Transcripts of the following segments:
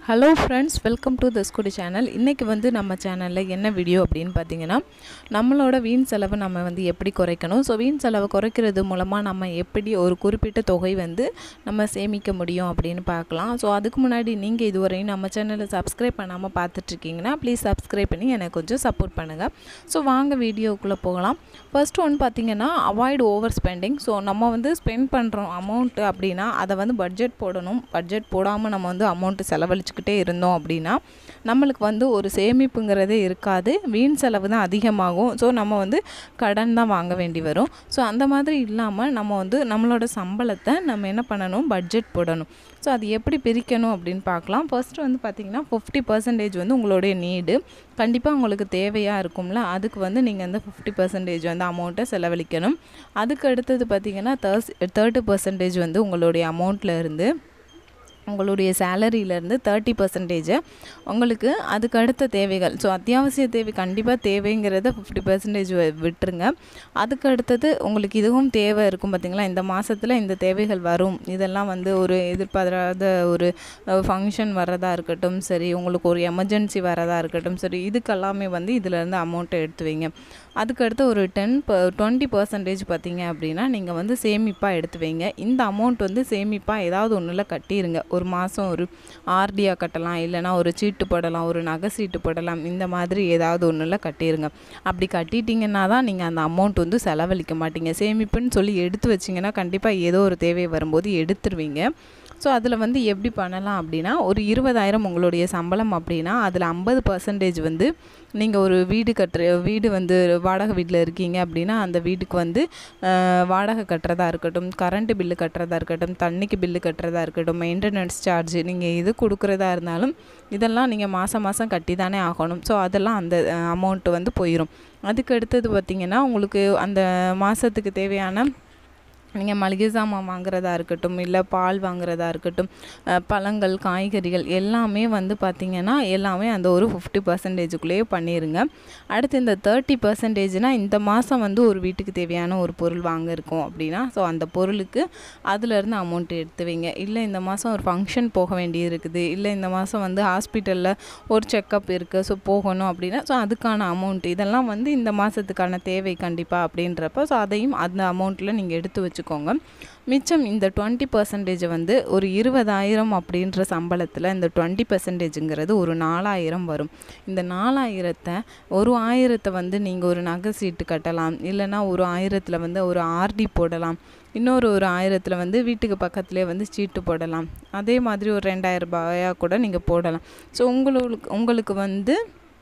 hello friends welcome to the ஸ்குடி channel இன்றைக்கி வந்து நம்ம சேனலில் என்ன வீடியோ அப்படின்னு பார்த்தீங்கன்னா நம்மளோட வீண் செலவை நம்ம வந்து எப்படி குறைக்கணும் ஸோ வீண் செலவை குறைக்கிறது மூலமாக நம்ம எப்படி ஒரு குறிப்பிட்ட தொகை வந்து நம்ம சேமிக்க முடியும் அப்படின்னு பார்க்கலாம் ஸோ அதுக்கு முன்னாடி நீங்கள் இதுவரையும் நம்ம சேனலை சப்ஸ்கிரைப் பண்ணாமல் பார்த்துட்ருக்கீங்கன்னா ப்ளீஸ் சப்ஸ்கிரைப் பண்ணி எனக்கு கொஞ்சம் சப்போர்ட் பண்ணுங்கள் ஸோ வாங்க வீடியோக்குள்ளே போகலாம் ஃபர்ஸ்ட் ஒன் பார்த்தீங்கன்னா அவாய்டு ஓவர் ஸ்பெண்டிங் ஸோ நம்ம வந்து ஸ்பெண்ட் பண்ணுறோம் அமௌண்ட்டு அப்படின்னா அதை வந்து பட்ஜெட் போடணும் பட்ஜெட் போடாமல் நம்ம வந்து அமௌண்ட்டு செலவழிச்சுக்கிட்டே இருந்தோம் அப்படின்னா நம்மளுக்கு வந்து ஒரு சேமிப்புங்கிறதே இருக்காது வீண் செலவு தான் அதிகமாகும் ஸோ நம்ம வந்து கடன் தான் வாங்க வேண்டி வரும் ஸோ அந்த மாதிரி இல்லாமல் நம்ம வந்து நம்மளோட சம்பளத்தை நம்ம என்ன பண்ணணும் பட்ஜெட் போடணும் ஸோ அது எப்படி பிரிக்கணும் அப்படின்னு பார்க்கலாம் ஃபர்ஸ்ட் வந்து பார்த்திங்கன்னா ஃபிஃப்டி பர்சன்டேஜ் வந்து உங்களுடைய நீடு கண்டிப்பாக உங்களுக்கு தேவையாக இருக்கும்ல அதுக்கு வந்து நீங்கள் வந்து ஃபிஃப்டி பர்சன்டேஜ் வந்து அமௌண்ட்டை செலவழிக்கணும் அதுக்கு அடுத்தது பார்த்திங்கன்னா தேர்ஸ் தேர்ட்டி பர்சன்டேஜ் வந்து உங்களுடைய அமௌண்ட்டில் இருந்து உங்களுடைய சேலரியிலேருந்து தேர்ட்டி பர்சன்டேஜை உங்களுக்கு அதுக்கு அடுத்த தேவைகள் ஸோ அத்தியாவசிய தேவை கண்டிப்பாக தேவைங்கிறத ஃபிஃப்டி பர்சன்டேஜ் விட்டுருங்க அதுக்கு அடுத்தது உங்களுக்கு இதுவும் தேவை இருக்கும் பார்த்திங்களா இந்த மாதத்தில் இந்த தேவைகள் வரும் இதெல்லாம் வந்து ஒரு எதிர்பாராத ஒரு ஃபங்க்ஷன் வர்றதா இருக்கட்டும் சரி உங்களுக்கு ஒரு எமர்ஜென்சி வரதா இருக்கட்டும் சரி இதுக்கெல்லாமே வந்து இதிலேருந்து அமௌண்ட்டை எடுத்து வைங்க அதுக்கடுத்து ஒரு டென் ப டுவெண்ட்டி பர்சன்டேஜ் பார்த்தீங்க அப்படின்னா நீங்கள் வந்து சேமிப்பாக எடுத்து வைங்க இந்த அமௌண்ட் வந்து சேமிப்பாக ஏதாவது ஒன்றில் கட்டிடுங்க ஒரு மாதம் ஒரு ஆர்டியாக கட்டலாம் இல்லைனா ஒரு சீட்டு போடலாம் ஒரு நகை சீட்டு போடலாம் இந்த மாதிரி ஏதாவது ஒன்றில் கட்டிடுங்க அப்படி கட்டிட்டிங்கன்னா தான் நீங்கள் அந்த அமௌண்ட் வந்து செலவழிக்க மாட்டீங்க சேமிப்புன்னு சொல்லி எடுத்து வச்சிங்கன்னா கண்டிப்பாக ஏதோ ஒரு தேவை வரும்போது எடுத்துருவீங்க ஸோ அதில் வந்து எப்படி பண்ணலாம் அப்படின்னா ஒரு இருபதாயிரம் உங்களுடைய சம்பளம் அப்படின்னா அதில் ஐம்பது பர்சன்டேஜ் வந்து நீங்கள் ஒரு வீடு கட்டுற வீடு வந்து வாடகை வீட்டில் இருக்கீங்க அப்படின்னா அந்த வீட்டுக்கு வந்து வாடகை கட்டுறதா இருக்கட்டும் கரண்ட்டு பில்லு கட்டுறதா இருக்கட்டும் தண்ணிக்கு பில்லு கட்டுறதா இருக்கட்டும் மெயின்டெனன்ஸ் சார்ஜ் நீங்கள் இது கொடுக்குறதா இருந்தாலும் இதெல்லாம் நீங்கள் மாதம் மாதம் கட்டி தானே ஆகணும் ஸோ அதெல்லாம் அந்த அமௌண்ட்டு வந்து போயிடும் அதுக்கு அடுத்தது பார்த்திங்கன்னா உங்களுக்கு அந்த மாதத்துக்கு தேவையான நீங்கள் மளிகை சாமான் வாங்குறதா இருக்கட்டும் இல்லை பால் வாங்குறதா இருக்கட்டும் பழங்கள் காய்கறிகள் எல்லாமே வந்து பார்த்திங்கன்னா எல்லாமே அந்த ஒரு ஃபிஃப்டி பர்சன்டேஜுக்குள்ளேயே பண்ணிடுங்க அடுத்து இந்த தேர்ட்டி பர்சன்டேஜ்னால் இந்த மாதம் வந்து ஒரு வீட்டுக்கு தேவையான ஒரு பொருள் வாங்க இருக்கோம் அப்படின்னா ஸோ அந்த பொருளுக்கு அதுலேருந்து அமௌண்ட் எடுத்து வைங்க இல்லை இந்த மாதம் ஒரு ஃபங்க்ஷன் போக வேண்டியது இருக்குது இல்லை இந்த மாதம் வந்து ஹாஸ்பிட்டலில் ஒரு செக்கப் இருக்குது ஸோ போகணும் அப்படின்னா ஸோ அதுக்கான அமௌண்ட் இதெல்லாம் வந்து இந்த மாதத்துக்கான தேவை கண்டிப்பாக அப்படின்றப்ப ஸோ அதையும் அந்த அமௌண்ட்டில் நீங்கள் எடுத்து வச்சு வச்சுக்கோங்க மிச்சம் இந்த டுவெண்ட்டி பர்சன்டேஜை வந்து ஒரு இருபதாயிரம் அப்படின்ற சம்பளத்தில் இந்த டுவெண்ட்டி பர்சன்டேஜுங்கிறது ஒரு நாலாயிரம் வரும் இந்த நாலாயிரத்தை ஒரு ஆயிரத்தை வந்து நீங்கள் ஒரு நகை சீட்டு கட்டலாம் இல்லைனா ஒரு ஆயிரத்தில் வந்து ஒரு ஆர்டி போடலாம் இன்னொரு ஒரு ஆயிரத்தில் வந்து வீட்டுக்கு பக்கத்துலேயே வந்து சீட்டு போடலாம் அதே மாதிரி ஒரு ரெண்டாயிரம் ரூபாயாக கூட நீங்கள் போடலாம் ஸோ உங்களுக்கு உங்களுக்கு வந்து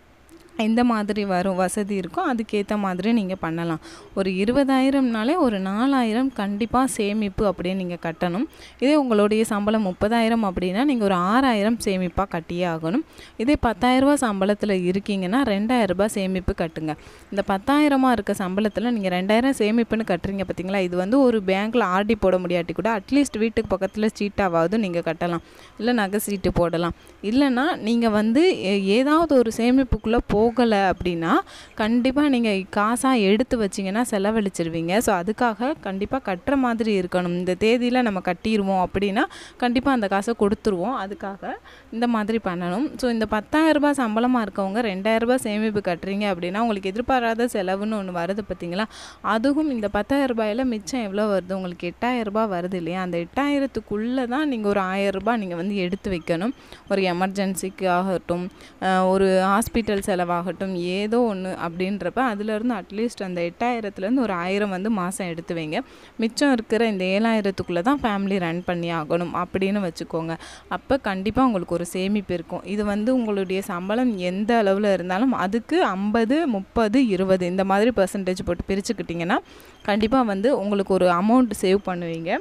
எந்த மாதிரி வரும் வசதி இருக்கோ அதுக்கேற்ற மாதிரி நீங்கள் பண்ணலாம் ஒரு இருபதாயிரம்னாலே ஒரு நாலாயிரம் கண்டிப்பாக சேமிப்பு அப்படின்னு நீங்கள் கட்டணும் இதே உங்களுடைய சம்பளம் முப்பதாயிரம் அப்படின்னா நீங்கள் ஒரு ஆறாயிரம் சேமிப்பாக கட்டியே ஆகணும் இதே பத்தாயிரரூபா சம்பளத்தில் இருக்கீங்கன்னா ரெண்டாயிரரூபா சேமிப்பு கட்டுங்க இந்த பத்தாயிரமாக இருக்க சம்பளத்தில் நீங்கள் ரெண்டாயிரம் சேமிப்புன்னு கட்டுறீங்க பார்த்தீங்களா இது வந்து ஒரு பேங்க்கில் ஆர்டி போட முடியாட்டி கூட அட்லீஸ்ட் வீட்டுக்கு பக்கத்தில் சீட்டாவது நீங்கள் கட்டலாம் இல்லை நகை சீட்டு போடலாம் இல்லைன்னா நீங்கள் வந்து ஏதாவது ஒரு சேமிப்புக்குள்ளே போ போகலை அப்படின்னா கண்டிப்பாக நீங்கள் காசாக எடுத்து வச்சிங்கன்னா செலவழிச்சிருவீங்க ஸோ அதுக்காக கண்டிப்பாக கட்டுற மாதிரி இருக்கணும் இந்த தேதியில் நம்ம கட்டிடுவோம் அப்படின்னா கண்டிப்பாக அந்த காசை கொடுத்துருவோம் அதுக்காக இந்த மாதிரி பண்ணணும் ஸோ இந்த பத்தாயிரரூபா சம்பளமாக இருக்கவங்க ரெண்டாயிரரூபா சேமிப்பு கட்டுறீங்க அப்படின்னா உங்களுக்கு எதிர்பாராத செலவுன்னு ஒன்று வருது பார்த்தீங்களா அதுவும் இந்த பத்தாயிரம் ரூபாயில் மிச்சம் எவ்வளோ வருது உங்களுக்கு எட்டாயிரரூபா வருது இல்லையா அந்த எட்டாயிரத்துக்குள்ளே தான் நீங்கள் ஒரு ஆயிரரூபா நீங்கள் வந்து எடுத்து வைக்கணும் ஒரு எமர்ஜென்சிக்கு ஆகட்டும் ஒரு ஹாஸ்பிட்டல் செலவாக ஆகட்டும் ஏதோ ஒன்று அப்படின்றப்ப அதுலேருந்து அட்லீஸ்ட் அந்த எட்டாயிரத்துலேருந்து ஒரு ஆயிரம் வந்து மாதம் எடுத்து வைங்க மிச்சம் இருக்கிற இந்த ஏழாயிரத்துக்குள்ளே தான் ஃபேமிலி ரன் பண்ணி ஆகணும் அப்படின்னு வச்சுக்கோங்க அப்போ கண்டிப்பாக உங்களுக்கு ஒரு சேமிப்பு இருக்கும் இது வந்து உங்களுடைய சம்பளம் எந்த அளவில் இருந்தாலும் அதுக்கு ஐம்பது முப்பது இருபது இந்த மாதிரி பர்சன்டேஜ் போட்டு பிரிச்சுக்கிட்டிங்கன்னா கண்டிப்பாக வந்து உங்களுக்கு ஒரு அமௌண்ட் சேவ் பண்ணுவீங்க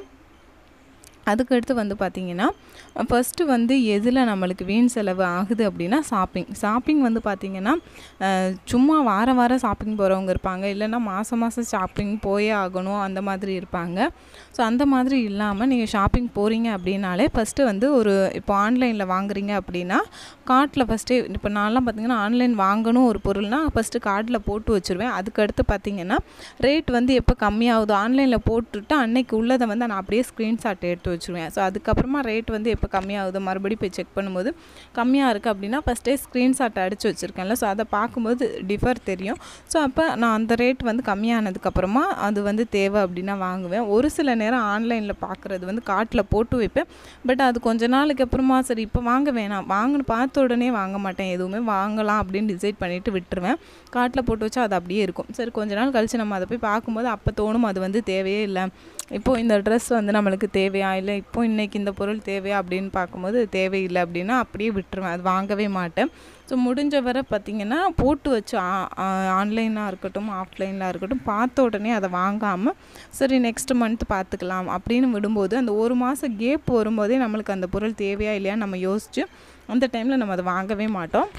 அதுக்கடுத்து வந்து பார்த்திங்கன்னா ஃபஸ்ட்டு வந்து எதில் நம்மளுக்கு வீண் செலவு ஆகுது அப்படின்னா ஷாப்பிங் ஷாப்பிங் வந்து பார்த்திங்கன்னா சும்மா வாரம் வாரம் ஷாப்பிங் போகிறவங்க இருப்பாங்க இல்லைன்னா மாதம் மாதம் ஷாப்பிங் போயே ஆகணும் அந்த மாதிரி இருப்பாங்க ஸோ அந்த மாதிரி இல்லாமல் நீங்கள் ஷாப்பிங் போகிறீங்க அப்படின்னாலே ஃபஸ்ட்டு வந்து ஒரு இப்போ ஆன்லைனில் வாங்குறீங்க அப்படின்னா கார்ட்டில் ஃபஸ்ட்டே இப்போ நான்லாம் பார்த்திங்கன்னா ஆன்லைன் வாங்கணும் ஒரு பொருள்னால் ஃபஸ்ட்டு கார்ட்டில் போட்டு வச்சுருவேன் அதுக்கடுத்து பார்த்திங்கன்னா ரேட் வந்து எப்போ கம்மியாகுதோ ஆன்லைனில் போட்டுட்டு அன்னைக்கு உள்ளதை வந்து நான் அப்படியே ஸ்க்ரீன்ஷாட் எடுத்து போட்டு வச்சுருவேன் ஸோ அதுக்கப்புறமா ரேட் வந்து எப்போ கம்மியாகுது மறுபடியும் போய் செக் பண்ணும்போது கம்மியாக இருக்குது அப்படின்னா ஃபஸ்ட்டே ஸ்க்ரீன்ஷாட் அடித்து வச்சுருக்கேன்ல ஸோ அதை பார்க்கும்போது டிஃபர் தெரியும் ஸோ அப்போ நான் அந்த ரேட் வந்து கம்மியானதுக்கப்புறமா அது வந்து தேவை அப்படின்னா வாங்குவேன் ஒரு சில நேரம் ஆன்லைனில் பார்க்குறது வந்து காட்டில் போட்டு வைப்பேன் பட் அது கொஞ்ச நாளுக்கு அப்புறமா சரி இப்போ வாங்க வேணாம் வாங்கன்னு பார்த்த உடனே வாங்க மாட்டேன் எதுவுமே வாங்கலாம் அப்படின்னு டிசைட் பண்ணிவிட்டு விட்டுருவேன் காட்டில் போட்டு வச்சா அது அப்படியே இருக்கும் சரி கொஞ்ச நாள் கழித்து நம்ம அதை போய் பார்க்கும்போது அப்போ தோணும் அது வந்து தேவையே இல்லை இப்போ இந்த ட்ரெஸ் வந்து நம்மளுக்கு தேவையா இல்லை இப்போ இன்றைக்கி இந்த பொருள் தேவையா அப்படின்னு பார்க்கும்போது தேவையில்லை அப்படின்னா அப்படியே விட்டுருவேன் அது வாங்கவே மாட்டேன் ஸோ முடிஞ்ச வரை பார்த்திங்கன்னா போட்டு வச்சு ஆன்லைனாக இருக்கட்டும் ஆஃப்லைனாக இருக்கட்டும் பார்த்த உடனே அதை வாங்காமல் சரி நெக்ஸ்ட் மந்த் பார்த்துக்கலாம் அப்படின்னு விடும்போது அந்த ஒரு மாதம் கேப் வரும்போதே நம்மளுக்கு அந்த பொருள் தேவையா இல்லையான்னு நம்ம யோசித்து அந்த டைமில் நம்ம அதை வாங்கவே மாட்டோம்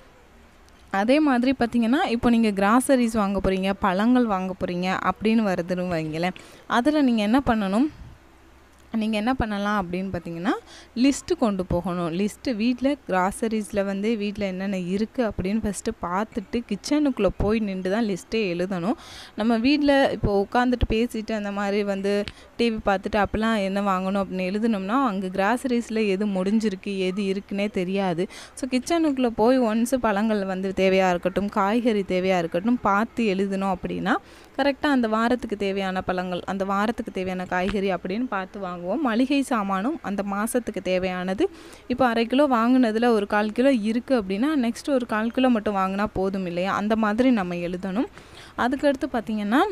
அதே மாதிரி பார்த்திங்கன்னா இப்போ நீங்கள் கிராசரிஸ் வாங்க போகிறீங்க பழங்கள் வாங்க போகிறீங்க அப்படின்னு வருதுன்னு வைங்களேன் அதில் நீங்கள் என்ன பண்ணணும் நீங்கள் என்ன பண்ணலாம் அப்படின்னு பார்த்தீங்கன்னா லிஸ்ட்டு கொண்டு போகணும் லிஸ்ட்டு வீட்டில் கிராசரிஸில் வந்து வீட்டில் என்னென்ன இருக்குது அப்படின்னு ஃபஸ்ட்டு பார்த்துட்டு கிச்சனுக்குள்ளே போய் நின்று தான் லிஸ்ட்டே எழுதணும் நம்ம வீட்டில் இப்போ உட்காந்துட்டு பேசிட்டு அந்த மாதிரி வந்து டிவி பார்த்துட்டு அப்போல்லாம் என்ன வாங்கணும் அப்படின்னு எழுதுனோம்னா அங்கே கிராசரிஸில் எது முடிஞ்சிருக்கு எது இருக்குன்னே தெரியாது ஸோ கிச்சனுக்குள்ளே போய் ஒன்ஸு பழங்கள் வந்து தேவையாக இருக்கட்டும் காய்கறி தேவையாக இருக்கட்டும் பார்த்து எழுதணும் அப்படின்னா கரெக்டாக அந்த வாரத்துக்கு தேவையான பழங்கள் அந்த வாரத்துக்கு தேவையான காய்கறி அப்படின்னு பார்த்து வாங்குவோம் மளிகை சாமானும் அந்த மாதத்துக்கு தேவையானது இப்போ அரை கிலோ வாங்கினதில் ஒரு கால் கிலோ இருக்குது அப்படின்னா நெக்ஸ்ட் ஒரு கால் கிலோ மட்டும் வாங்கினா போதும் இல்லையா அந்த மாதிரி நம்ம எழுதணும் அதுக்கடுத்து பார்த்திங்கன்னா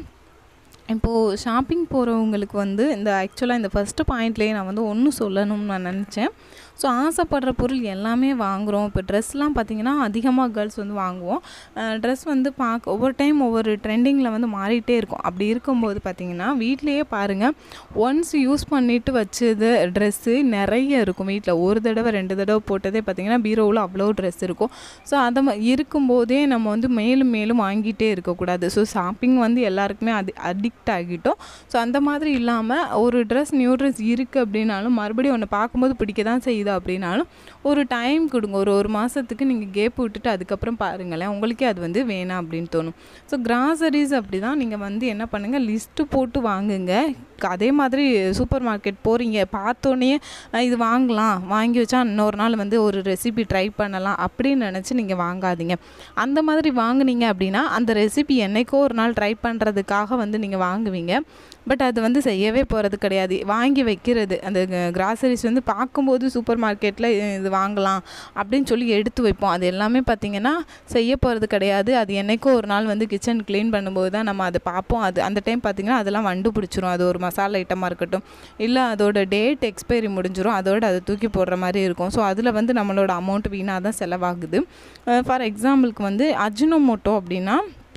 இப்போது ஷாப்பிங் போகிறவங்களுக்கு வந்து இந்த ஆக்சுவலாக இந்த ஃபஸ்ட்டு பாயிண்ட்லேயே நான் வந்து ஒன்று சொல்லணும்னு நான் நினச்சேன் ஸோ ஆசைப்படுற பொருள் எல்லாமே வாங்குகிறோம் இப்போ ட்ரெஸ்லாம் பார்த்திங்கன்னா அதிகமாக கேர்ள்ஸ் வந்து வாங்குவோம் ட்ரெஸ் வந்து பார்க்க ஒவ்வொரு டைம் ஒவ்வொரு ட்ரெண்டிங்கில் வந்து மாறிட்டே இருக்கும் அப்படி இருக்கும்போது பார்த்திங்கன்னா வீட்லேயே பாருங்கள் ஒன்ஸ் யூஸ் பண்ணிவிட்டு வச்சது ட்ரெஸ்ஸு நிறைய இருக்கும் வீட்டில் ஒரு தடவை ரெண்டு தடவை போட்டதே பார்த்திங்கன்னா பீரோவில் அவ்வளோ ட்ரெஸ் இருக்கும் ஸோ அதை ம- இருக்கும்போதே நம்ம வந்து மேலும் மேலும் வாங்கிட்டே இருக்கக்கூடாது ஸோ ஷாப்பிங் வந்து எல்லாருக்குமே அது அடிக்ட் ஆகிட்டோம் ஸோ அந்த மாதிரி இல்லாமல் ஒரு ட்ரெஸ் நியூ ட்ரெஸ் இருக்குது அப்படின்னாலும் மறுபடியும் ஒன்று பார்க்கும்போது பிடிக்க தான் செய்யுது அப்படின்னாலும் ஒரு டைம் கொடுங்க ஒரு ஒரு மாதத்துக்கு நீங்கள் கேப் விட்டுட்டு அதுக்கப்புறம் பாருங்களேன் உங்களுக்கே அது வந்து வேணாம் அப்படின்னு தோணும் ஸோ கிராசரிஸ் அப்படி தான் நீங்கள் வந்து என்ன பண்ணுங்கள் லிஸ்ட்டு போட்டு வாங்குங்க அதே மாதிரி சூப்பர் மார்க்கெட் போகிறீங்க பார்த்தோன்னே அஹ், இது வாங்கலாம் வாங்கி வச்சா இன்னொரு நாள் வந்து ஒரு ரெசிபி ட்ரை பண்ணலாம் அப்படின்னு நினச்சி நீங்கள் வாங்காதீங்க அந்த மாதிரி வாங்குனீங்க அப்படின்னா அந்த ரெசிபி என்னைக்கோ ஒரு நாள் ட்ரை பண்ணுறதுக்காக வந்து நீங்கள் வாங்குவீங்க பட் அது வந்து செய்யவே போகிறது கிடையாது வாங்கி வைக்கிறது அந்த கிராசரிஸ் வந்து பார்க்கும்போது சூப்பர் மார்க்கெட்டில் இது வாங்கலாம் அப்படின்னு சொல்லி எடுத்து வைப்போம் அது எல்லாமே பார்த்திங்கன்னா செய்ய போகிறது கிடையாது அது என்னைக்கோ ஒரு நாள் வந்து கிச்சன் க்ளீன் பண்ணும்போது தான் நம்ம அதை பார்ப்போம் அது அந்த டைம் பார்த்திங்கன்னா அதெல்லாம் வண்டு பிடிச்சிரும் அது ஒரு மசாலா ஐட்டமாக இருக்கட்டும் இல்லை அதோட டேட் எக்ஸ்பைரி முடிஞ்சிரும் அதோட அதை தூக்கி போடுற மாதிரி இருக்கும் ஸோ அதில் வந்து நம்மளோட அமௌண்ட் வீணாக தான் செலவாகுது ஃபார் எக்ஸாம்பிளுக்கு வந்து அஜினோமோட்டோ அப்படின்னா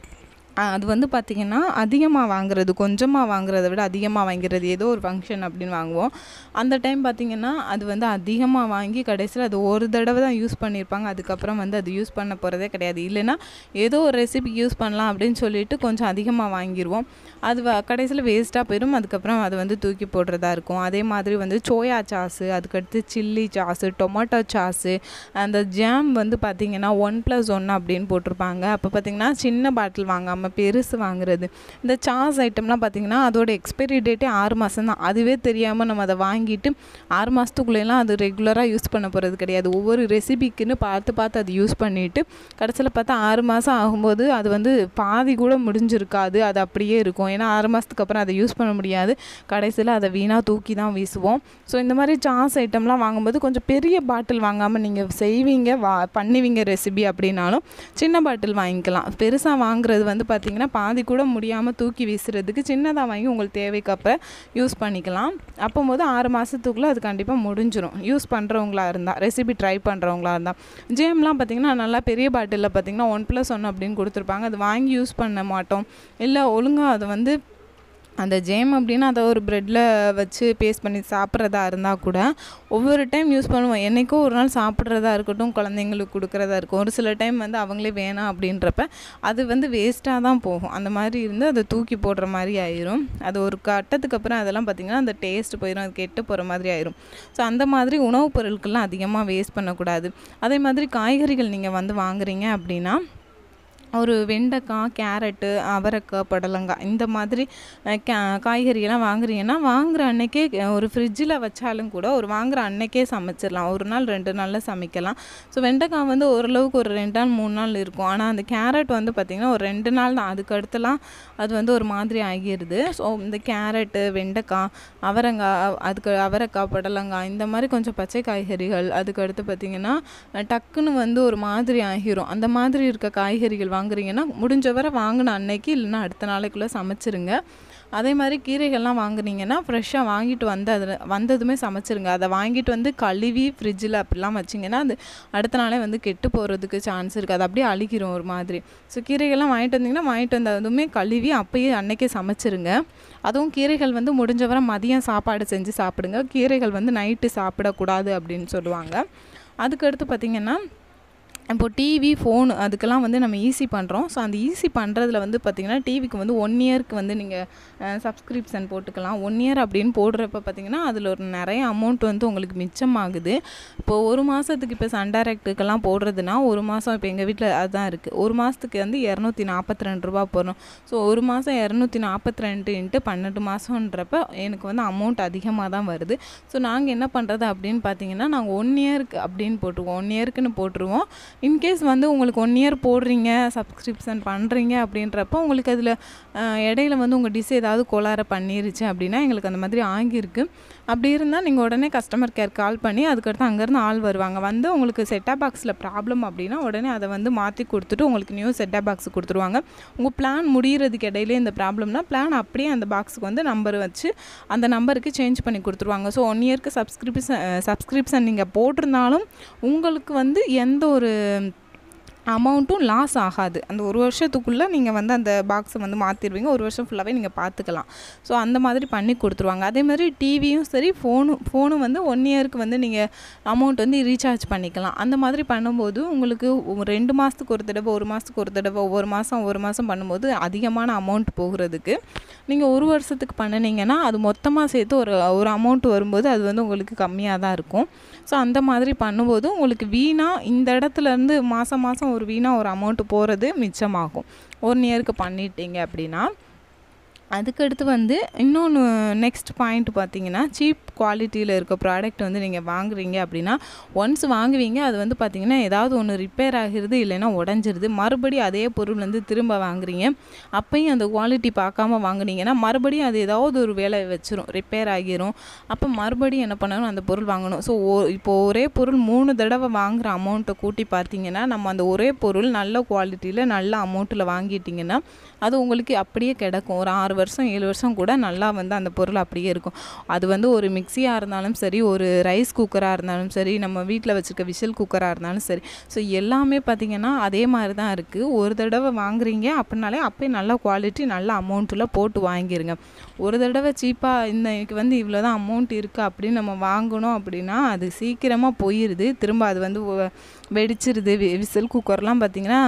அஹ் அது வந்து பார்த்திங்கன்னா அதிகமாக வாங்குறது கொஞ்சமாக வாங்குறத விட அதிகமாக வாங்கிறது ஏதோ ஒரு ஃபங்க்ஷன் அப்படின்னு வாங்குவோம் அந்த டைம் பார்த்திங்கன்னா அது வந்து அதிகமாக வாங்கி கடைசியில் அது ஒரு தடவை தான் யூஸ் பண்ணியிருப்பாங்க அதுக்கப்புறம் வந்து அது யூஸ் பண்ண போகிறதே கிடையாது இல்லைன்னா ஏதோ ஒரு ரெசிபி யூஸ் பண்ணலாம் அப்படின்னு சொல்லிட்டு கொஞ்சம் அதிகமாக வாங்கிடுவோம் அது கடைசியில் வேஸ்ட்டாக போயிடும் அதுக்கப்புறம் அதை வந்து தூக்கி போடுறதா இருக்கும் அதே மாதிரி வந்து சோயா சாஸு அதுக்கடுத்து சில்லி சாஸு டொமேட்டோ சாஸு அந்த ஜாம் வந்து பார்த்திங்கன்னா ஒன் ப்ளஸ் ஒன் அப்படின்னு போட்டிருப்பாங்க அப்போ பார்த்திங்கன்னா சின்ன பாட்டில் வாங்காமல் பெருசு வாங்குறது இந்த சாஸ் ஐட்டம்லாம் பார்த்திங்கன்னா அதோட எக்ஸ்பைரி டேட்டே ஆறு மாதம் தான் அதுவே தெரியாமல் நம்ம அதை வாங்கிட்டு ஆறு மாதத்துக்குள்ளேலாம் அது ரெகுலராக யூஸ் பண்ண போகிறது கிடையாது ஒவ்வொரு ரெசிபிக்குன்னு பார்த்து பார்த்து அது யூஸ் பண்ணிவிட்டு கடைசியில் பார்த்தா ஆறு மாதம் ஆகும்போது அது வந்து பாதி கூட முடிஞ்சிருக்காது அது அப்படியே இருக்கும் ஏன்னா ஆறு மாதத்துக்கு அப்புறம் அதை யூஸ் பண்ண முடியாது கடைசியில் அதை வீணாக தூக்கி தான் வீசுவோம் ஸோ இந்த மாதிரி சாஸ் ஐட்டம்லாம் வாங்கும்போது கொஞ்சம் பெரிய பாட்டில் வாங்காமல் நீங்கள் செய்வீங்க வா பண்ணுவீங்க ரெசிபி அப்படின்னாலும் சின்ன பாட்டில் வாங்கிக்கலாம் பெருசாக வாங்குறது வந்து பார்த்திங்கன்னா பாதி கூட முடியாமல் தூக்கி வீசுறதுக்கு சின்னதாக வாங்கி உங்களுக்கு தேவைக்கப்ப யூஸ் பண்ணிக்கலாம் அப்போது ஆறு மாதத்துக்குள்ளே அது கண்டிப்பாக முடிஞ்சிரும் யூஸ் பண்ணுறவங்களா இருந்தால் ரெசிபி ட்ரை பண்ணுறவங்களா இருந்தால் ஜேம்லாம் பார்த்திங்கன்னா நல்லா பெரிய பாட்டிலில் பார்த்திங்கன்னா ஒன் ப்ளஸ் ஒன் அப்படின்னு கொடுத்துருப்பாங்க அது வாங்கி யூஸ் பண்ண மாட்டோம் இல்லை ஒழுங்காக அதை வந்து அந்த ஜேம் அப்படின்னா அதை ஒரு ப்ரெட்டில் வச்சு பேஸ்ட் பண்ணி சாப்பிட்றதா இருந்தால் கூட ஒவ்வொரு டைம் யூஸ் பண்ணுவோம் என்றைக்கோ ஒரு நாள் சாப்பிட்றதா இருக்கட்டும் குழந்தைங்களுக்கு கொடுக்குறதா இருக்கும் ஒரு சில டைம் வந்து அவங்களே வேணாம் அப்படின்றப்ப அது வந்து வேஸ்ட்டாக தான் போகும் அந்த மாதிரி இருந்து அதை தூக்கி போடுற மாதிரி ஆயிரும் அது ஒரு கட்டத்துக்கு அப்புறம் அதெல்லாம் பார்த்திங்கன்னா அந்த டேஸ்ட் போயிடும் அது கெட்டு போகிற மாதிரி ஆயிரும் ஸோ அந்த மாதிரி உணவுப் பொருட்கள்லாம் அதிகமாக வேஸ்ட் பண்ணக்கூடாது அதே மாதிரி காய்கறிகள் நீங்கள் வந்து வாங்குறீங்க அப்படின்னா ஒரு வெண்டைக்காய் கேரட்டு அவரைக்காய் புடலங்காய் இந்த மாதிரி அஹ், கா காய்கறியெல்லாம் வாங்குறீங்கன்னா வாங்குற அன்னைக்கே அஹ், ஒரு ஃப்ரிட்ஜில் வச்சாலும் கூட ஒரு வாங்குற அன்னைக்கே சமைச்சிடலாம் ஒரு நாள் ரெண்டு நாளில் சமைக்கலாம் ஸோ வெண்டைக்காய் வந்து ஓரளவுக்கு ஒரு ரெண்டு நாள் மூணு நாள் இருக்கும் ஆனால் அந்த கேரட் வந்து பார்த்திங்கன்னா ஒரு ரெண்டு நாள் தான் அதுக்கு அடுத்துலாம் அது வந்து ஒரு மாதிரி ஆகிடுது ஸோ இந்த கேரட்டு வெண்டைக்காய் அவரங்காய் அதுக்கு அவரைக்காய் புடலங்காய் இந்த மாதிரி கொஞ்சம் பச்சை காய்கறிகள் அதுக்கு அடுத்து பார்த்திங்கன்னா அஹ், டக்குன்னு வந்து ஒரு மாதிரி ஆகிரும் அந்த மாதிரி இருக்க காய்கறிகள் வாங்குறீங்கன்னா முடிஞ்ச வரை வாங்கின அன்னைக்கு இல்லைன்னா அடுத்த நாளைக்குள்ளே சமைச்சிருங்க அதே மாதிரி கீரைகள்லாம் வாங்குனீங்கன்னா ஃப்ரெஷ்ஷாக வாங்கிட்டு வந்து அதில் வந்ததுமே சமைச்சிருங்க அதை வாங்கிட்டு வந்து கழுவி ஃப்ரிட்ஜில் அப்படிலாம் வச்சிங்கன்னா அது அடுத்த நாளே வந்து கெட்டு போகிறதுக்கு சான்ஸ் இருக்குது அது அப்படியே அழுகிரும் ஒரு மாதிரி ஸோ கீரைகள்லாம் வாங்கிட்டு வந்தீங்கன்னா வாங்கிட்டு வந்ததுமே கழுவி அப்பயே அன்னைக்கே சமைச்சிருங்க அதுவும் கீரைகள் வந்து முடிஞ்ச வரை மதியம் சாப்பாடு செஞ்சு சாப்பிடுங்க கீரைகள் வந்து நைட்டு சாப்பிடக்கூடாது அப்படின்னு சொல்லுவாங்க அதுக்கடுத்து பார்த்திங்கன்னா இப்போ டிவி ஃபோனு அதுக்கெல்லாம் வந்து நம்ம ஈஸி பண்ணுறோம் ஸோ அந்த ஈஸி பண்ணுறதுல வந்து பார்த்திங்கன்னா டிவிக்கு வந்து ஒன் இயர்க்கு வந்து நீங்கள் சப்ஸ்கிரிப்ஷன் போட்டுக்கலாம் ஒன் இயர் அப்படின்னு போடுறப்ப பார்த்திங்கன்னா அதில் ஒரு நிறைய அமௌண்ட் வந்து உங்களுக்கு மிச்சமாகுது இப்போ ஒரு மாதத்துக்கு இப்போ சன் டைரக்ட்டுக்கெல்லாம் போடுறதுனா ஒரு மாதம் இப்போ எங்கள் வீட்டில் அதுதான் இருக்குது ஒரு மாதத்துக்கு வந்து இரநூத்தி நாற்பத்தி ரெண்டு ரூபா போடுறோம் ஸோ ஒரு மாதம் இரநூத்தி நாற்பத்தி ரெண்டு இன்ட்டு பன்னெண்டு மாதன்றப்ப எனக்கு வந்து அமௌண்ட் அதிகமாக தான் வருது ஸோ நாங்கள் என்ன பண்ணுறது அப்படின்னு பார்த்தீங்கன்னா நாங்கள் ஒன் இயருக்கு அப்படின்னு போட்டுருவோம் ஒன் இயருக்குன்னு போட்டுருவோம் இன்கேஸ் வந்து உங்களுக்கு ஒன் இயர் போடுறீங்க சப்ஸ்கிரிப்ஷன் பண்ணுறீங்க அப்படின்றப்போ உங்களுக்கு அதில் இடையில வந்து உங்கள் டிஷ் ஏதாவது கோளாற பண்ணிருச்சு அப்படின்னா எங்களுக்கு அந்த மாதிரி ஆகியிருக்கு அப்படி இருந்தால் நீங்கள் உடனே கஸ்டமர் கேர் கால் பண்ணி அதுக்கடுத்து அங்கேருந்து ஆள் வருவாங்க வந்து உங்களுக்கு செட்டாப் பாக்ஸில் ப்ராப்ளம் அப்படின்னா உடனே அதை வந்து மாற்றி கொடுத்துட்டு உங்களுக்கு நியூ செட்டாப் பாக்ஸ் கொடுத்துருவாங்க உங்கள் பிளான் முடியறதுக்கு இடையிலே இந்த ப்ராப்ளம்னா பிளான் அப்படியே அந்த பாக்ஸுக்கு வந்து நம்பர் வச்சு அந்த நம்பருக்கு சேஞ்ச் பண்ணி கொடுத்துருவாங்க ஸோ ஒன் இயர்க்கு சப்ஸ்கிரிப்ஷன் சப்ஸ்கிரிப்ஷன் நீங்கள் போட்டிருந்தாலும் உங்களுக்கு வந்து எந்த ஒரு அமௌண்ட்டும் லாஸ் ஆகாது அந்த ஒரு வருஷத்துக்குள்ளே நீங்கள் வந்து அந்த பாக்ஸை வந்து மாற்றிடுவீங்க ஒரு வருஷம் ஃபுல்லாகவே நீங்கள் பார்த்துக்கலாம் ஸோ அந்த மாதிரி பண்ணி கொடுத்துருவாங்க அதே மாதிரி டிவியும் சரி ஃபோனும் ஃபோனும் வந்து ஒன் இயருக்கு வந்து நீங்கள் அமௌண்ட் வந்து ரீசார்ஜ் பண்ணிக்கலாம் அந்த மாதிரி பண்ணும்போது உங்களுக்கு ஒரு ரெண்டு மாதத்துக்கு ஒரு தடவை ஒரு மாதத்துக்கு ஒரு தடவை ஒவ்வொரு மாதம் ஒவ்வொரு மாதம் பண்ணும்போது அதிகமான அமௌண்ட் போகிறதுக்கு நீங்கள் ஒரு வருஷத்துக்கு பண்ணினீங்கன்னா அது மொத்தமாக சேர்த்து ஒரு ஒரு அமௌண்ட் வரும்போது அது வந்து உங்களுக்கு கம்மியாக தான் இருக்கும் ஸோ அந்த மாதிரி பண்ணும்போது உங்களுக்கு வீணாக இந்த இடத்துல இருந்து மாதம் மாதம் ஒரு வீணாக ஒரு அமௌண்ட்டு போகிறது மிச்சமாகும் ஒன் இயருக்கு பண்ணிட்டீங்க அப்படின்னா அதுக்கடுத்து வந்து இன்னொன்று நெக்ஸ்ட் பாயிண்ட் பார்த்தீங்கன்னா சீப் குவாலிட்டியில் இருக்க ப்ராடக்ட் வந்து நீங்கள் வாங்குறீங்க அப்படின்னா ஒன்ஸ் வாங்குவீங்க அது வந்து பார்த்தீங்கன்னா ஏதாவது ஒன்று ரிப்பேர் ஆகிருது இல்லைன்னா உடஞ்சிருது மறுபடியும் அதே பொருள் வந்து திரும்ப வாங்குறீங்க அப்பயும் அந்த குவாலிட்டி பார்க்காம வாங்குனீங்கன்னா மறுபடியும் அது ஏதாவது ஒரு வேலை வச்சிரும் ரிப்பேர் ஆகிரும் அப்போ மறுபடியும் என்ன பண்ணணும் அந்த பொருள் வாங்கணும் ஸோ இப்போ ஒரே பொருள் மூணு தடவை வாங்குற அமௌண்ட்டை கூட்டி பார்த்தீங்கன்னா நம்ம அந்த ஒரே பொருள் நல்ல குவாலிட்டியில் நல்ல அமௌண்ட்டில் வாங்கிட்டிங்கன்னா அது உங்களுக்கு அப்படியே கிடக்கும் ஒரு ஆறு வருஷம் ஏழு வருஷம் கூட நல்லா வந்து அந்த பொருள் அப்படியே இருக்கும் அது வந்து ஒரு மிக்சியாக இருந்தாலும் சரி ஒரு ரைஸ் குக்கராக இருந்தாலும் சரி நம்ம வீட்டில் வச்சுருக்க விசில் குக்கராக இருந்தாலும் சரி ஸோ எல்லாமே பார்த்திங்கன்னா அதே மாதிரி தான் இருக்குது ஒரு தடவை வாங்குறீங்க அப்படின்னாலே அப்போயே நல்ல குவாலிட்டி நல்ல அமௌண்ட்டில் போட்டு வாங்கிருங்க ஒரு தடவை சீப்பாக இந்த எனக்கு வந்து இவ்வளோ தான் அமௌண்ட் இருக்குது அப்படின்னு நம்ம வாங்கணும் அப்படின்னா அது சீக்கிரமாக போயிடுது திரும்ப அது வந்து ஒ- வெடிச்சிருது வி- விசில் குக்கர்லாம் பார்த்திங்கன்னா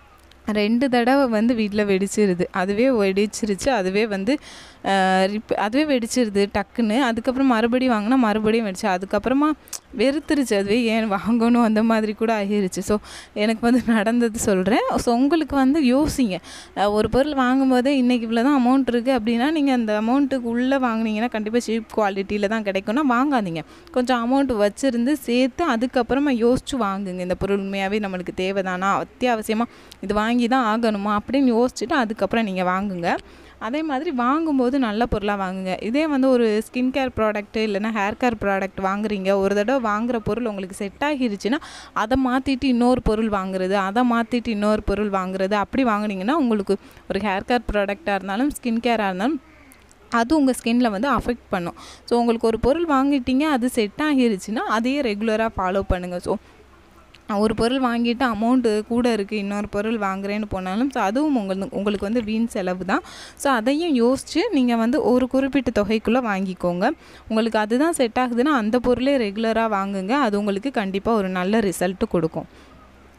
ரெண்டு தடவை வந்து வீட்டில் வெடிச்சிருது அதுவே வெடிச்சிருச்சு அதுவே வந்து ஆஹ் ரிப் அதுவே வெடிச்சிருது டக்குன்னு அதுக்கப்புறம் மறுபடியும் வாங்கினா மறுபடியும் வெடிச்சு அதுக்கப்புறமா வெறுத்துருச்சு அதுவே ஏன் வாங்கணும் அந்த மாதிரி கூட ஆகிருச்சு ஸோ எனக்கு வந்து நடந்தது சொல்கிறேன் ஸோ உங்களுக்கு வந்து யோசிங்க ஆஹ் ஒரு பொருள் வாங்கும்போதே இன்றைக்கி இவ்வளோ தான் அமௌண்ட் இருக்குது அப்படின்னா நீங்கள் அந்த அமௌண்ட்டுக்கு உள்ளே வாங்குனீங்கன்னா கண்டிப்பாக சீப் குவாலிட்டியில் தான் கிடைக்கும்னா வாங்காதீங்க கொஞ்சம் அமௌண்ட் வச்சுருந்து சேர்த்து அதுக்கப்புறமா யோசிச்சு வாங்குங்க இந்த பொருள் உண்மையாகவே நம்மளுக்கு தேவைதானா அத்தியாவசியமாக இது வாங்கி தான் ஆகணுமா அப்படின்னு யோசிச்சுட்டு அதுக்கப்புறம் நீங்கள் வாங்குங்க அதே மாதிரி வாங்கும்போது நல்ல பொருளாக வாங்குங்க இதே வந்து ஒரு ஸ்கின் கேர் ப்ராடக்ட்டு இல்லைன்னா ஹேர் கேர் ப்ராடக்ட் வாங்குறீங்க ஒரு தடவை வாங்குற பொருள் உங்களுக்கு செட் ஆகிருச்சுன்னா அதை மாற்றிட்டு இன்னொரு பொருள் வாங்குறது அதை மாற்றிட்டு இன்னொரு பொருள் வாங்குறது அப்படி வாங்குனீங்கன்னா உங்களுக்கு ஒரு ஹேர் கேர் ப்ராடக்டாக இருந்தாலும் ஸ்கின் கேராக இருந்தாலும் அது உங்கள் ஸ்கின்ல வந்து அஃபெக்ட் பண்ணும் ஸோ உங்களுக்கு ஒரு பொருள் வாங்கிட்டீங்க அது செட் ஆகிருச்சுன்னா அதையே ரெகுலராக ஃபாலோ பண்ணுங்கள் ஸோ ஒரு பொருள் வாங்கிட்டு அமௌண்ட்டு கூட இருக்குது இன்னொரு பொருள் வாங்குறேன்னு போனாலும் ஸோ அதுவும் உங்களுக்கு உங்களுக்கு வந்து வீண் செலவு தான் ஸோ அதையும் யோசித்து நீங்கள் வந்து ஒரு குறிப்பிட்ட தொகைக்குள்ளே வாங்கிக்கோங்க உங்களுக்கு அதுதான் செட் ஆகுதுன்னா அந்த பொருளே ரெகுலராக வாங்குங்க அது உங்களுக்கு கண்டிப்பாக ஒரு நல்ல ரிசல்ட்டு கொடுக்கும்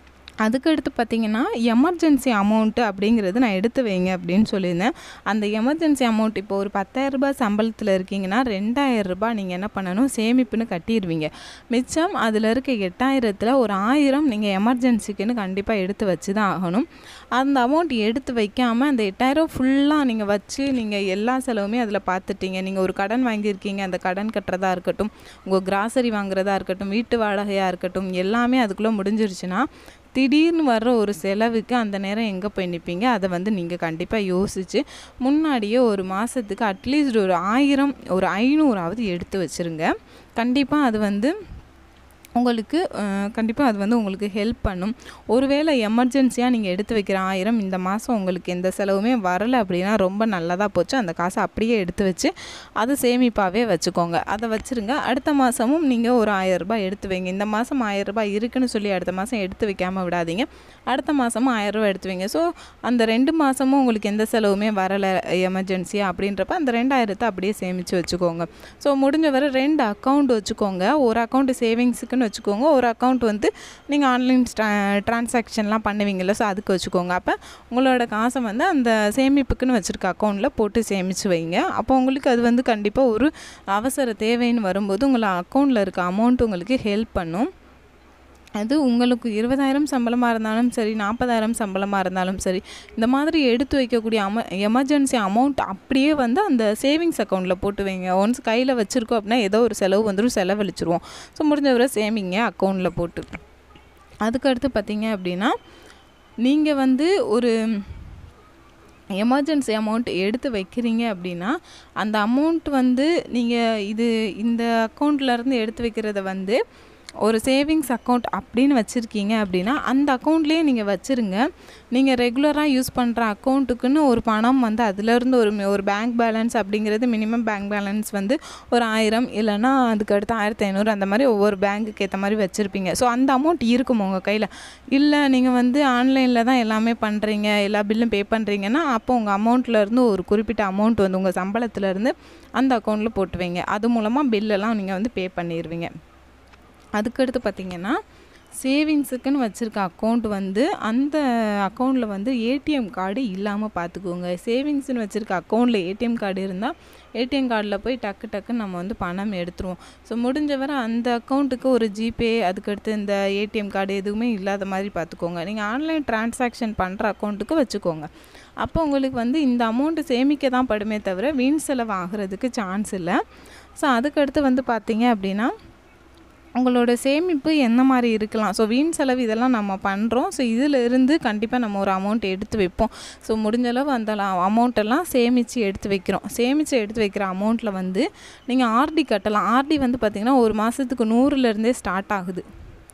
அதுக்கடுத்து பார்த்திங்கன்னா எமர்ஜென்சி அமௌண்ட்டு அப்படிங்கிறது நான் எடுத்து வைங்க அப்படின்னு சொல்லியிருந்தேன் அந்த எமர்ஜென்சி அமௌண்ட் இப்போ ஒரு பத்தாயிரரூபா சம்பளத்தில் இருக்கீங்கன்னா ரெண்டாயிரரூபா நீங்கள் என்ன பண்ணணும் சேமிப்புன்னு கட்டிடுவீங்க மிச்சம் அதில் இருக்க எட்டாயிரத்தில் ஒரு ஆயிரம் நீங்கள் எமர்ஜென்சிக்குன்னு கண்டிப்பாக எடுத்து வச்சு தான் ஆகணும் அந்த அமௌண்ட் எடுத்து வைக்காமல் அந்த எட்டாயிரம் ஃபுல்லாக நீங்கள் வச்சு நீங்கள் எல்லா செலவுமே அதில் பார்த்துட்டீங்க நீங்கள் ஒரு கடன் வாங்கியிருக்கீங்க அந்த கடன் கட்டுறதா இருக்கட்டும் உங்கள் கிராசரி வாங்குறதா இருக்கட்டும் வீட்டு வாடகையாக இருக்கட்டும் எல்லாமே அதுக்குள்ளே முடிஞ்சிருச்சுன்னா திடீர்னு வர்ற ஒரு செலவுக்கு அந்த நேரம் எங்கே போய் நிற்பீங்க அதை வந்து நீங்கள் கண்டிப்பாக யோசித்து முன்னாடியே ஒரு மாதத்துக்கு அட்லீஸ்ட் ஒரு ஆயிரம் ஒரு ஐநூறாவது எடுத்து வச்சுருங்க கண்டிப்பாக அது வந்து உங்களுக்கு கண்டிப்பாக அது வந்து உங்களுக்கு ஹெல்ப் பண்ணும் ஒருவேளை எமர்ஜென்சியாக நீங்கள் எடுத்து வைக்கிற ஆயிரம் இந்த மாதம் உங்களுக்கு எந்த செலவுமே வரலை அப்படின்னா ரொம்ப நல்லதாக போச்சு அந்த காசை அப்படியே எடுத்து வச்சு அதை சேமிப்பாகவே வச்சுக்கோங்க அதை வச்சுருங்க அடுத்த மாதமும் நீங்கள் ஒரு ஆயிரரூபா எடுத்து வைங்க இந்த மாதம் ஆயிரரூபா இருக்குன்னு சொல்லி அடுத்த மாதம் எடுத்து வைக்காமல் விடாதீங்க அடுத்த மாதமும் ஆயிரரூபா எடுத்து வைங்க ஸோ அந்த ரெண்டு மாதமும் உங்களுக்கு எந்த செலவுமே வரலை எமர்ஜென்சியாக அப்படின்றப்ப அந்த ரெண்டாயிரத்தை அப்படியே சேமித்து வச்சுக்கோங்க ஸோ முடிஞ்ச வரை ரெண்டு அக்கௌண்ட் வச்சுக்கோங்க ஒரு அக்கௌண்ட் சேவிங்ஸுக்குன்னு வச்சுக்கோங்க ஒரு அக்கௌண்ட் வந்து நீங்கள் ஆன்லைன் ட்ரான்சாக்ஷன்லாம் பண்ணுவீங்கள்ல ஸோ அதுக்கு வச்சுக்கோங்க அப்போ உங்களோட காசை வந்து அந்த சேமிப்புக்குன்னு வச்சுருக்க அக்கௌண்ட்டில் போட்டு சேமித்து வைங்க அப்போ உங்களுக்கு அது வந்து கண்டிப்பாக ஒரு அவசர தேவைன்னு வரும்போது உங்களை அக்கௌண்ட்டில் இருக்க அமௌண்ட் உங்களுக்கு ஹெல்ப் பண்ணும் அது உங்களுக்கு இருபதாயிரம் சம்பளமாக இருந்தாலும் சரி நாற்பதாயிரம் சம்பளமாக இருந்தாலும் சரி இந்த மாதிரி எடுத்து வைக்கக்கூடிய அம எமர்ஜென்சி அமௌண்ட் அப்படியே வந்து அந்த சேவிங்ஸ் அக்கௌண்ட்டில் போட்டு வைங்க ஒன்ஸ் கையில் வச்சுருக்கோம் அப்படின்னா ஏதோ ஒரு செலவு வந்துடும் செலவழிச்சிருவோம் ஸோ முடிஞ்சவரை சேமிங்க அக்கௌண்ட்டில் போட்டு அதுக்கடுத்து பார்த்தீங்க அப்படின்னா நீங்கள் வந்து ஒரு எமர்ஜென்சி அமௌண்ட் எடுத்து வைக்கிறீங்க அப்படின்னா அந்த அமௌண்ட் வந்து நீங்கள் இது இந்த அக்கௌண்ட்லேருந்து எடுத்து வைக்கிறத வந்து ஒரு சேவிங்ஸ் அக்கௌண்ட் அப்படின்னு வச்சுருக்கீங்க அப்படின்னா அந்த அக்கௌண்ட்லேயே நீங்கள் வச்சுருங்க நீங்கள் ரெகுலராக யூஸ் பண்ணுற அக்கௌண்ட்டுக்குன்னு ஒரு பணம் வந்து அதுலேருந்து ஒரு ஒரு பேங்க் பேலன்ஸ் அப்படிங்கிறது மினிமம் பேங்க் பேலன்ஸ் வந்து ஒரு ஆயிரம் இல்லைன்னா அதுக்கடுத்து ஆயிரத்தி ஐநூறு அந்த மாதிரி ஒவ்வொரு பேங்க்குக்கு ஏற்ற மாதிரி வச்சுருப்பீங்க ஸோ அந்த அமௌண்ட் இருக்கும் உங்கள் கையில் இல்லை நீங்கள் வந்து ஆன்லைனில் தான் எல்லாமே பண்ணுறீங்க எல்லா பில்லும் பே பண்ணுறீங்கன்னா அப்போ உங்கள் அமௌண்ட்லேருந்து ஒரு குறிப்பிட்ட அமௌண்ட் வந்து உங்கள் சம்பளத்துலேருந்து அந்த அக்கௌண்ட்டில் போட்டு வைங்க அது மூலமாக பில்லெல்லாம் நீங்கள் வந்து பே பண்ணிடுவீங்க அதுக்கடுத்து பார்த்திங்கன்னா சேவிங்ஸுக்குன்னு வச்சுருக்க அக்கௌண்ட் வந்து அந்த அக்கௌண்ட்டில் வந்து ஏடிஎம் கார்டு இல்லாமல் பார்த்துக்கோங்க சேவிங்ஸ்னு வச்சுருக்க அக்கௌண்ட்டில் ஏடிஎம் கார்டு இருந்தால் ஏடிஎம் கார்டில் போய் டக்கு டக்குன்னு நம்ம வந்து பணம் எடுத்துருவோம் ஸோ முடிஞ்ச வரை அந்த அக்கௌண்ட்டுக்கு ஒரு ஜிபே அதுக்கடுத்து இந்த ஏடிஎம் கார்டு எதுவுமே இல்லாத மாதிரி பார்த்துக்கோங்க நீங்கள் ஆன்லைன் டிரான்சாக்ஷன் பண்ணுற அக்கௌண்ட்டுக்கு வச்சுக்கோங்க அப்போ உங்களுக்கு வந்து இந்த அமௌண்ட்டு சேமிக்க தான் படுமே தவிர வீண் செலவு ஆகிறதுக்கு சான்ஸ் இல்லை ஸோ அதுக்கடுத்து வந்து பார்த்தீங்க அப்படின்னா உங்களோட சேமிப்பு என்ன மாதிரி இருக்கலாம் ஸோ வீண் செலவு இதெல்லாம் நம்ம பண்ணுறோம் ஸோ இதில் இருந்து கண்டிப்பாக நம்ம ஒரு அமௌண்ட் எடுத்து வைப்போம் ஸோ முடிஞ்சளவு அந்த அமௌண்ட்டெல்லாம் சேமித்து எடுத்து வைக்கிறோம் சேமித்து எடுத்து வைக்கிற அமௌண்ட்டில் வந்து நீங்கள் ஆர்டி கட்டலாம் ஆர்டி வந்து பார்த்திங்கன்னா ஒரு மாதத்துக்கு நூறுலேருந்தே ஸ்டார்ட் ஆகுது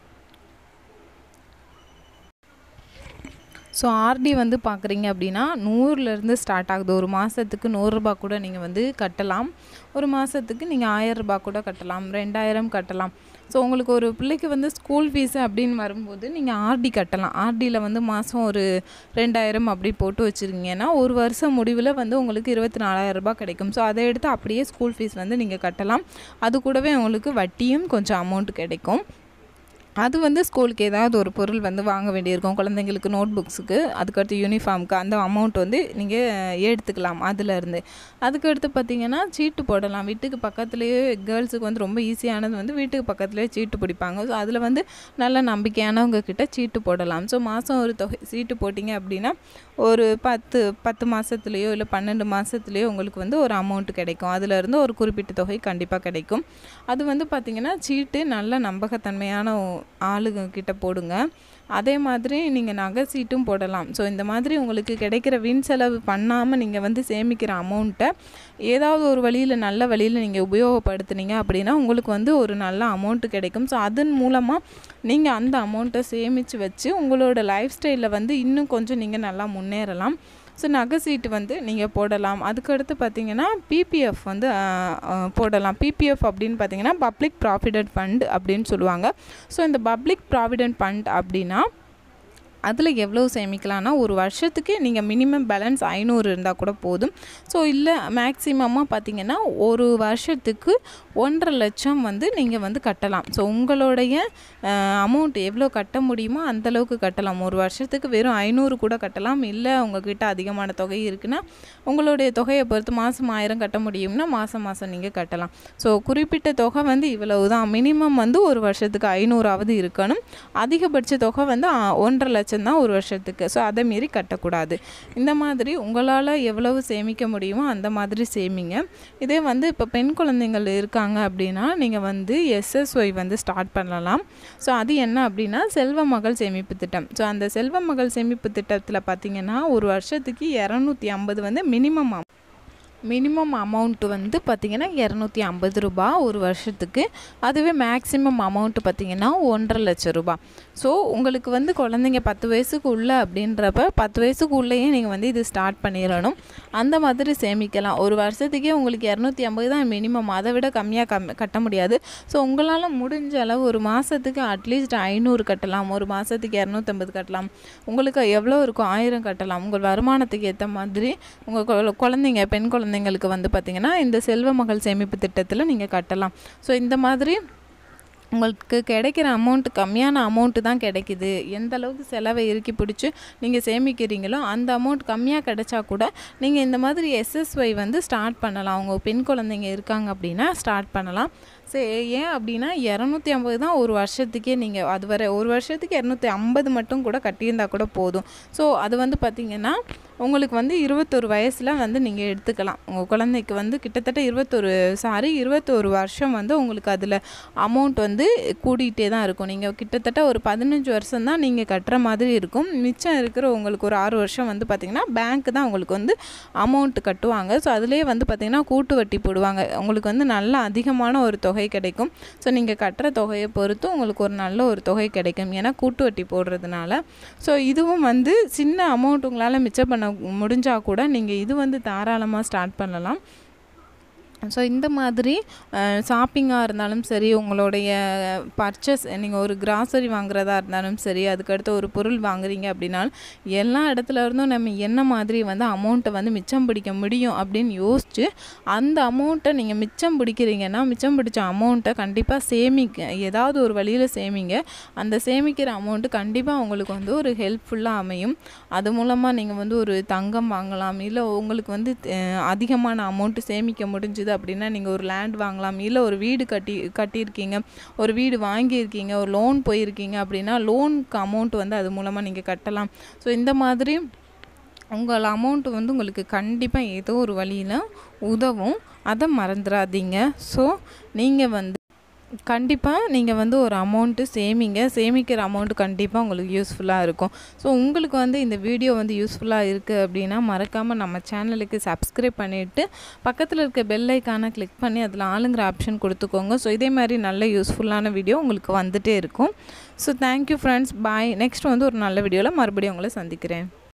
ஸோ ஆர்டி வந்து பார்க்குறீங்க அப்படின்னா நூறுலேருந்து ஸ்டார்ட் ஆகுது ஒரு மாதத்துக்கு நூறுரூபா கூட நீங்கள் வந்து கட்டலாம் ஒரு மாதத்துக்கு நீங்கள் ஆயரரூபா கூட கட்டலாம் ரெண்டாயிரம் கட்டலாம் ஸோ உங்களுக்கு ஒரு பிள்ளைக்கு வந்து ஸ்கூல் ஃபீஸு அப்படின்னு வரும்போது நீங்கள் ஆர்டி கட்டலாம் ஆர்டியில் வந்து மாதம் ஒரு ரெண்டாயிரம் அப்படி போட்டு வச்சுருக்கீங்கன்னா ஒரு வருஷம் முடிவில் வந்து உங்களுக்கு இருபத்தி நாலாயிரரூபா கிடைக்கும் ஸோ அதை எடுத்து அப்படியே ஸ்கூல் ஃபீஸ் வந்து நீங்கள் கட்டலாம் அது கூடவே உங்களுக்கு வட்டியும் கொஞ்சம் அமௌண்ட் கிடைக்கும் அது வந்து ஸ்கூலுக்கு ஏதாவது ஒரு பொருள் வந்து வாங்க வேண்டியிருக்கும் குழந்தைங்களுக்கு நோட் புக்ஸுக்கு அதுக்கடுத்து யூனிஃபார்முக்கு அந்த அமௌண்ட் வந்து நீங்கள் எடுத்துக்கலாம் அதுலேருந்து அதுக்கடுத்து பார்த்தீங்கன்னா சீட்டு போடலாம் வீட்டுக்கு பக்கத்துலேயே கேர்ள்ஸுக்கு வந்து ரொம்ப ஈஸியானது வந்து வீட்டுக்கு பக்கத்துலேயே சீட்டு பிடிப்பாங்க ஸோ அதில் வந்து நல்ல நம்பிக்கையானவங்க கிட்ட சீட்டு போடலாம் ஸோ மாதம் ஒரு தொகை சீட்டு போட்டிங்க அப்படின்னா ஒரு பத்து பத்து மாதத்துலேயோ இல்லை பன்னெண்டு மாதத்துலேயோ உங்களுக்கு வந்து ஒரு அமௌண்ட் கிடைக்கும் அதுலேருந்து ஒரு குறிப்பிட்ட தொகை கண்டிப்பாக கிடைக்கும் அது வந்து பார்த்திங்கன்னா சீட்டு நல்ல நம்பகத்தன்மையான ஆளுங்க கிட்ட போடுங்க அதே மாதிரி நீங்கள் நகை சீட்டும் போடலாம் ஸோ இந்த மாதிரி உங்களுக்கு கிடைக்கிற வீண் செலவு பண்ணாமல் நீங்கள் வந்து சேமிக்கிற அமௌண்ட்டை ஏதாவது ஒரு வழியில் நல்ல வழியில் நீங்கள் உபயோகப்படுத்துனீங்க அப்படின்னா உங்களுக்கு வந்து ஒரு நல்ல அமௌண்ட்டு கிடைக்கும் ஸோ அதன் மூலமாக நீங்கள் அந்த அமௌண்ட்டை சேமித்து வச்சு உங்களோட லைஃப் ஸ்டைலில் வந்து இன்னும் கொஞ்சம் நீங்கள் நல்லா முன்னேறலாம் ஸோ நகை சீட்டு வந்து நீங்கள் போடலாம் அதுக்கடுத்து பார்த்தீங்கன்னா பிபிஎஃப் வந்து போடலாம் பிபிஎஃப் அப்படின்னு பார்த்தீங்கன்னா பப்ளிக் ப்ராவிடென்ட் ஃபண்ட் அப்படின்னு சொல்லுவாங்க ஸோ இந்த பப்ளிக் ப்ராவிடென்ட் ஃபண்ட் அப்படின்னா அதில் எவ்வளோ சேமிக்கலாம்னா ஒரு வருஷத்துக்கு நீங்கள் மினிமம் பேலன்ஸ் ஐநூறு இருந்தால் கூட போதும் ஸோ இல்லை மேக்ஸிமமாக பார்த்தீங்கன்னா ஒரு வருஷத்துக்கு ஒன்றரை லட்சம் வந்து நீங்கள் வந்து கட்டலாம் ஸோ உங்களுடைய அமௌண்ட் எவ்வளோ கட்ட முடியுமோ அந்தளவுக்கு கட்டலாம் ஒரு வருஷத்துக்கு வெறும் ஐநூறு கூட கட்டலாம் இல்லை உங்ககிட்ட அதிகமான தொகை இருக்குன்னா உங்களுடைய தொகையை பொறுத்து மாதம் ஆயிரம் கட்ட முடியும்னா மாதம் மாதம் நீங்கள் கட்டலாம் ஸோ குறிப்பிட்ட தொகை வந்து இவ்வளவு தான் மினிமம் வந்து ஒரு வருஷத்துக்கு ஐநூறாவது இருக்கணும் அதிகபட்ச தொகை வந்து ஆ, ஒன்றரை லட்சம் தான் ஒரு வருஷத்துக்கு ஸோ அதை மீறி கட்டக்கூடாது இந்த மாதிரி உங்களால் எவ்வளவு சேமிக்க முடியுமோ அந்த மாதிரி சேமிங்க இதே வந்து இப்போ பெண் குழந்தைங்கள் இருக்காங்க அப்படின்னா நீங்கள் வந்து எஸ்எஸ்ஒய் வந்து ஸ்டார்ட் பண்ணலாம் ஸோ அது என்ன அப்படின்னா செல்வ மகள் சேமிப்பு திட்டம் ஸோ அந்த செல்வ மகள் சேமிப்பு திட்டத்தில் பார்த்தீங்கன்னா ஒரு வருஷத்துக்கு இரநூத்தி ஐம்பது வந்து மினிமம் மினிமம் அமௌண்ட்டு வந்து பார்த்திங்கன்னா இரநூத்தி ஐம்பது ரூபா ஒரு வருஷத்துக்கு அதுவே மேக்ஸிமம் அமௌண்ட்டு பார்த்திங்கன்னா ஒன்றரை லட்சம் ரூபா ஸோ உங்களுக்கு வந்து குழந்தைங்க பத்து வயசுக்கு உள்ள அப்படின்றப்ப பத்து வயசுக்கு உள்ளேயே நீங்கள் வந்து இது ஸ்டார்ட் பண்ணிடணும் அந்த மாதிரி சேமிக்கலாம் ஒரு வருஷத்துக்கே உங்களுக்கு இரநூத்தி ஐம்பது தான் மினிமம் அதை விட கம்மியாக கம் கட்ட முடியாது ஸோ உங்களால் முடிஞ்ச அளவு ஒரு மாதத்துக்கு அட்லீஸ்ட் ஐநூறு கட்டலாம் ஒரு மாதத்துக்கு இரநூத்தம்பது கட்டலாம் உங்களுக்கு எவ்வளோ இருக்கும் ஆயிரம் கட்டலாம் உங்கள் வருமானத்துக்கு ஏற்ற மாதிரி உங்கள் குழந்தைங்க பெண் குழந்தைங்களுக்கு வந்து பார்த்திங்கன்னா இந்த செல்வ மகள் சேமிப்பு திட்டத்தில் நீங்கள் கட்டலாம் ஸோ இந்த மாதிரி உங்களுக்கு கிடைக்கிற அமௌண்ட் கம்மியான அமௌண்ட்டு தான் கிடைக்குது எந்த அளவுக்கு செலவை இறுக்கி பிடிச்சி நீங்கள் சேமிக்கிறீங்களோ அந்த அமௌண்ட் கம்மியாக கிடைச்சா கூட நீங்கள் இந்த மாதிரி எஸ்எஸ்ஒய் வந்து ஸ்டார்ட் பண்ணலாம் உங்கள் பெண் குழந்தைங்க இருக்காங்க அப்படின்னா ஸ்டார்ட் பண்ணலாம் சரி ஏன் அப்படின்னா இரநூத்தி ஐம்பது தான் ஒரு வருஷத்துக்கே நீங்கள் அது வரை ஒரு வருஷத்துக்கு இரநூத்தி ஐம்பது மட்டும் கூட கட்டியிருந்தா கூட போதும் ஸோ அது வந்து பார்த்திங்கன்னா உங்களுக்கு வந்து இருபத்தொரு வயசில் வந்து நீங்கள் எடுத்துக்கலாம் உங்கள் குழந்தைக்கு வந்து கிட்டத்தட்ட இருபத்தொரு சாரி இருபத்தொரு வருஷம் வந்து உங்களுக்கு அதில் அமௌண்ட் வந்து கூடிகிட்டே தான் இருக்கும் நீங்கள் கிட்டத்தட்ட ஒரு பதினஞ்சு வருஷம் தான் நீங்கள் கட்டுற மாதிரி இருக்கும் மிச்சம் இருக்கிற உங்களுக்கு ஒரு ஆறு வருஷம் வந்து பார்த்திங்கன்னா பேங்க் தான் உங்களுக்கு வந்து அமௌண்ட் கட்டுவாங்க ஸோ அதுலேயே வந்து பார்த்திங்கன்னா கூட்டு வட்டி போடுவாங்க உங்களுக்கு வந்து நல்ல அதிகமான ஒரு தொகை கிடைக்கும் ஸோ நீங்கள் கட்டுற தொகையை பொறுத்து உங்களுக்கு ஒரு நல்ல ஒரு தொகை கிடைக்கும் ஏன்னா கூட்டு வட்டி போடுறதுனால ஸோ இதுவும் வந்து சின்ன அமௌண்ட் உங்களால் மிச்சம் பண்ண முடிஞ்சால் கூட நீங்கள் இது வந்து தாராளமாக ஸ்டார்ட் பண்ணலாம் ஸோ இந்த மாதிரி ஷாப்பிங்காக இருந்தாலும் சரி உங்களுடைய பர்ச்சேஸ் நீங்கள் ஒரு கிராசரி வாங்குறதா இருந்தாலும் சரி அதுக்கடுத்து ஒரு பொருள் வாங்குறீங்க அப்படின்னாலும் எல்லா இடத்துல இருந்தும் நம்ம என்ன மாதிரி வந்து அமௌண்ட்டை வந்து மிச்சம் பிடிக்க முடியும் அப்படின்னு யோசிச்சு அந்த அமௌண்ட்டை நீங்கள் மிச்சம் பிடிக்கிறீங்கன்னா மிச்சம் பிடிச்ச அமௌண்ட்டை கண்டிப்பாக சேமிக்க ஏதாவது ஒரு வழியில் சேமிங்க அந்த சேமிக்கிற அமௌண்ட்டு கண்டிப்பாக உங்களுக்கு வந்து ஒரு ஹெல்ப்ஃபுல்லாக அமையும் அது மூலமாக நீங்கள் வந்து ஒரு தங்கம் வாங்கலாம் இல்லை உங்களுக்கு வந்து அஹ், அதிகமான அமௌண்ட்டு சேமிக்க முடிஞ்சுது அப்படின்னா நீங்கள் ஒரு லேண்ட் வாங்கலாம் இல்லை ஒரு வீடு கட்டி கட்டியிருக்கீங்க ஒரு வீடு வாங்கியிருக்கீங்க ஒரு லோன் போயிருக்கீங்க அப்படின்னா லோனுக்கு அமௌண்ட் வந்து அது மூலமாக நீங்கள் கட்டலாம் ஸோ இந்த மாதிரி உங்கள் அமௌண்ட்டு வந்து உங்களுக்கு கண்டிப்பாக ஏதோ ஒரு வழியில் உதவும் அதை மறந்துடாதீங்க ஸோ நீங்கள் வந்து கண்டிப்பாக நீங்கள் வந்து ஒரு அமௌண்ட்டு சேமிங்க சேமிக்கிற அமௌண்ட்டு கண்டிப்பாக உங்களுக்கு யூஸ்ஃபுல்லாக இருக்கும் ஸோ உங்களுக்கு வந்து இந்த வீடியோ வந்து யூஸ்ஃபுல்லாக இருக்குது அப்படின்னா மறக்காமல் நம்ம சேனலுக்கு சப்ஸ்கிரைப் பண்ணிவிட்டு பக்கத்தில் இருக்க பெல் ஐக்கானை கிளிக் பண்ணி அதில் ஆளுங்கிற ஆப்ஷன் கொடுத்துக்கோங்க ஸோ இதே மாதிரி நல்ல யூஸ்ஃபுல்லான வீடியோ உங்களுக்கு வந்துகிட்டே இருக்கும் so thank you friends bye next வந்து ஒரு நல்ல வீடியோவில் மறுபடியும் உங்களை சந்திக்கிறேன்